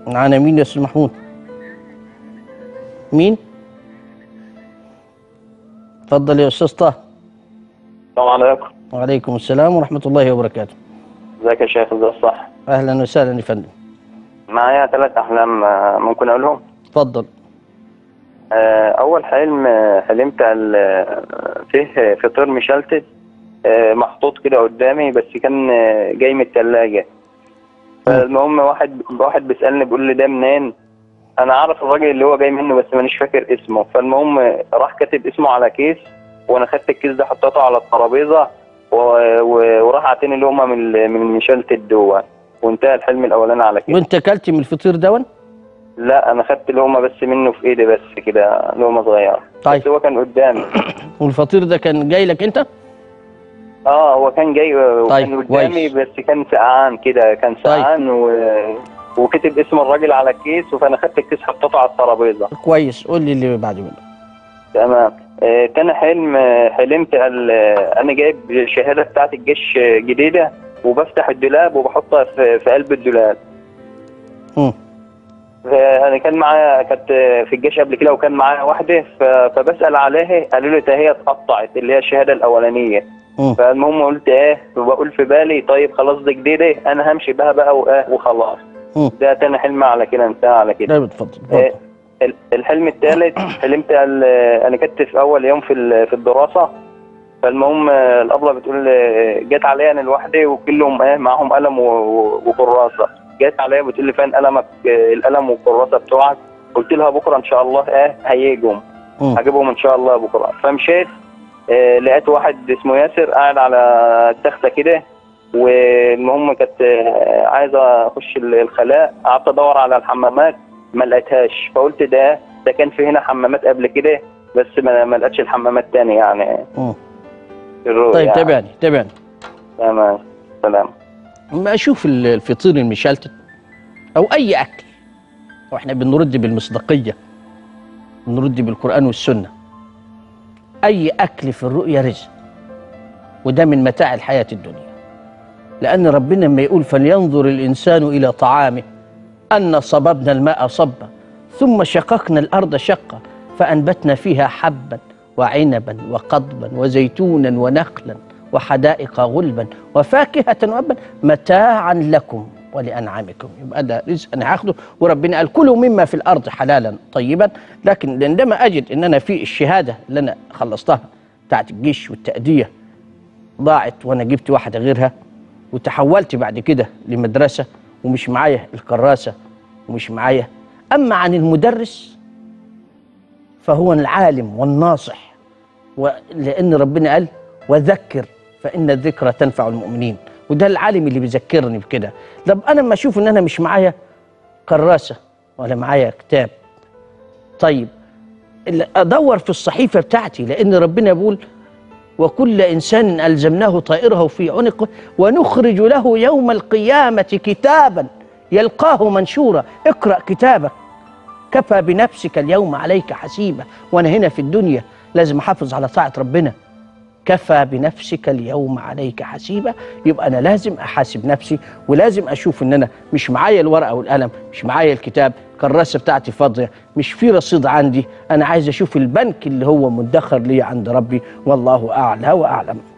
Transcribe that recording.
معانا مين يا استاذ محمود مين اتفضل يا استاذ طه السلام عليكم وعليكم السلام ورحمه الله وبركاته ازيك يا شيخ ازي الصح اهلا وسهلا يا فندم معايا ثلاث احلام آه، ممكن اقولهم اتفضل آه، اول حلم آه، حلمت ال- آه، فيه فطير مشلتت آه، محطوط كده قدامي بس كان آه، جاي من الثلاجه فالمهم واحد واحد بيسالني بيقول لي ده منين انا عارف الراجل اللي هو جاي منه بس مانيش فاكر اسمه فالمهم آه، راح كاتب اسمه على كيس وانا خدت الكيس ده حطيته على الترابيزه و- و- وراح اعطيني لقمه من ال- من مشلتت دوت وانتهى الحلم الاولاني على كده وانت اكلت من الفطير دون لا انا خدت لقمه بس منه في ايدي بس كده لقمه صغيره طيب. بس هو كان قدامي والفطير ده كان جاي لك انت اه هو كان جاي وكان طيب، قدامي كويس. بس كان سقعان كده كان سقعان و... وكتب اسم الراجل على الكيس فانا خدت الكيس حطيته على الترابيزه كويس قول لي اللي بعد منه تمام آه تاني حلم آه، حلمت ال- آه، انا جايب الشهاده بتاعت الجيش آه، جديده وبفتح الدولاب وبحطها في, في قلب الدولاب مم. انا كان معايا كانت في الجيش قبل كده وكان معايا واحده ف- فبسال عليها قالوا لي ده هي اتقطعت اللي هي الشهاده الاولانيه مم. فالمهم قلت ايه بقول في بالي طيب خلاص دي جديده انا همشي بها بقى وايه وخلاص مم. ده تاني حلم على كده انتهى على كده طيب اتفضل إيه، اتفضل ال- الحلم الثالث حلمت ال- انا كنت في اول يوم في ال- في الدراسه فالمهم آه، الابله بتقول آه، جت عليا انا لوحدي وكلهم ايه معاهم قلم و- و- وكراسه جت عليا بتقول لي فين قلمك آه، القلم والكراسه بتوعك قلت لها بكره ان شاء الله ايه هيجوا مم. هجيبهم ان شاء الله بكره فمشيت آه، لقيت واحد اسمه ياسر قاعد على التخته كده والمهم كانت آه، عايزه اخش ال- الخلاء قعدت ادور على الحمامات ما لقيتهاش فقلت ده ده كان في هنا حمامات قبل كده بس ما ما لقيتش الحمامات تاني يعني مم. في الرؤيا طيب يعني. تابعني تابعني تمام سلام ما اشوف ال- الفطير المشلتت او اي اكل واحنا بنرد بالمصداقيه بنرد بالقران والسنه اي اكل في الرؤيا رزق وده من متاع الحياه الدنيا لان ربنا لما يقول فلينظر الانسان الى طعامه ان صببنا الماء صبا ثم شققنا الارض شقا فانبتنا فيها حبا وعنبا وقضبا وزيتونا ونخلا وحدائق غلبا وفاكهه وابا متاعا لكم ولانعامكم يبقى ده رزق انا هاخده وربنا قال كلوا مما في الارض حلالا طيبا لكن عندما اجد ان انا في الشهاده اللي انا خلصتها بتاعت الجيش والتاديه ضاعت وانا جبت واحده غيرها وتحولت بعد كده لمدرسه ومش معايا الكراسه ومش معايا اما عن المدرس فهو العالم والناصح ولان ربنا قال وذكر فان الذكرى تنفع المؤمنين وده العالم اللي بيذكرني بكده طب انا لما اشوف ان انا مش معايا كراسه ولا معايا كتاب طيب اللي ادور في الصحيفه بتاعتي لان ربنا بيقول وكل انسان الزمناه طائره في عنقه ونخرج له يوم القيامه كتابا يلقاه منشورا اقرا كتابك كفى بنفسك اليوم عليك حسيبا وانا هنا في الدنيا لازم احافظ على طاعه ربنا كفى بنفسك اليوم عليك حسيبا يبقى انا لازم احاسب نفسي ولازم اشوف ان انا مش معايا الورقه والقلم مش معايا الكتاب الكراسه بتاعتي فاضيه مش في رصيد عندي انا عايز اشوف البنك اللي هو مدخر لي عند ربي والله اعلى واعلم